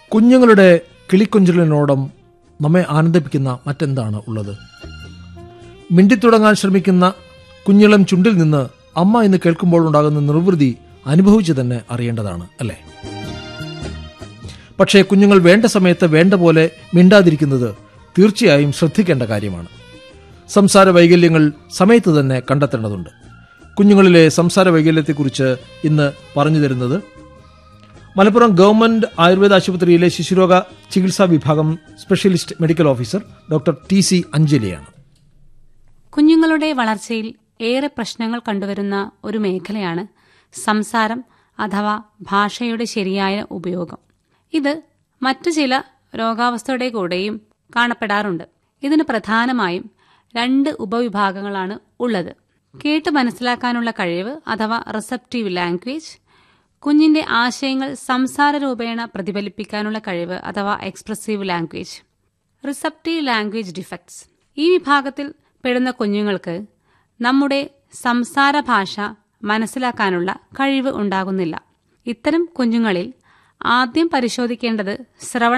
കുഞ്ഞുങ്ങളുടെ കിളിക്കൊഞ്ചലിനോടം നമ്മെ ആനന്ദിപ്പിക്കുന്ന മറ്റെന്താണ് ഉള്ളത് മിണ്ടിത്തുടങ്ങാൻ ശ്രമിക്കുന്ന കുഞ്ഞിളം ചുണ്ടിൽ നിന്ന് അമ്മ എന്ന് കേൾക്കുമ്പോൾ ഉണ്ടാകുന്ന നിർവൃതി അനുഭവിച്ചു തന്നെ അറിയേണ്ടതാണ് അല്ലേ പക്ഷേ കുഞ്ഞുങ്ങൾ വേണ്ട സമയത്ത് വേണ്ട പോലെ മിണ്ടാതിരിക്കുന്നത് തീർച്ചയായും ശ്രദ്ധിക്കേണ്ട കാര്യമാണ് സംസാര വൈകല്യങ്ങൾ സമയത്ത് തന്നെ കണ്ടെത്തേണ്ടതുണ്ട് കുഞ്ഞുങ്ങളിലെ സംസാര വൈകല്യത്തെക്കുറിച്ച് ഇന്ന് പറഞ്ഞു തരുന്നത് മലപ്പുറം ഗവൺമെന്റ് ആയുർവേദ ആശുപത്രിയിലെ ശിശുരോഗ ചികിത്സാ വിഭാഗം specialist medical officer doctor T C അഞ്ജലിയാണ് കുഞ്ഞുങ്ങളുടെ വളർച്ചയിൽ ഏറെ പ്രശ്നങ്ങൾ കണ്ടുവരുന്ന ഒരു മേഖലയാണ് സംസാരം അഥവാ ഭാഷയുടെ ശരിയായ ഉപയോഗം ഇത് മറ്റു ചില രോഗാവസ്ഥയുടെ കൂടെയും കാണപ്പെടാറുണ്ട് ഇതിന് പ്രധാനമായും രണ്ട് ഉപവിഭാഗങ്ങളാണ് ഉള്ളത് കേട്ട് മനസ്സിലാക്കാനുള്ള കഴിവ് അഥവാ റിസപ്റ്റീവ് ലാംഗ്വേജ് കുഞ്ഞിന്റെ ആശയങ്ങൾ സംസാര രൂപേണ പ്രതിഫലിപ്പിക്കാനുള്ള കഴിവ് അഥവാ expressive language receptive language defects ഈ വിഭാഗത്തിൽ പെടുന്ന കുഞ്ഞുങ്ങൾക്ക് നമ്മുടെ സംസാര ഭാഷ മനസ്സിലാക്കാനുള്ള കഴിവ് ഉണ്ടാകുന്നില്ല ഇത്തരം കുഞ്ഞുങ്ങളിൽ ആദ്യം പരിശോധിക്കേണ്ടത് ശ്രവണ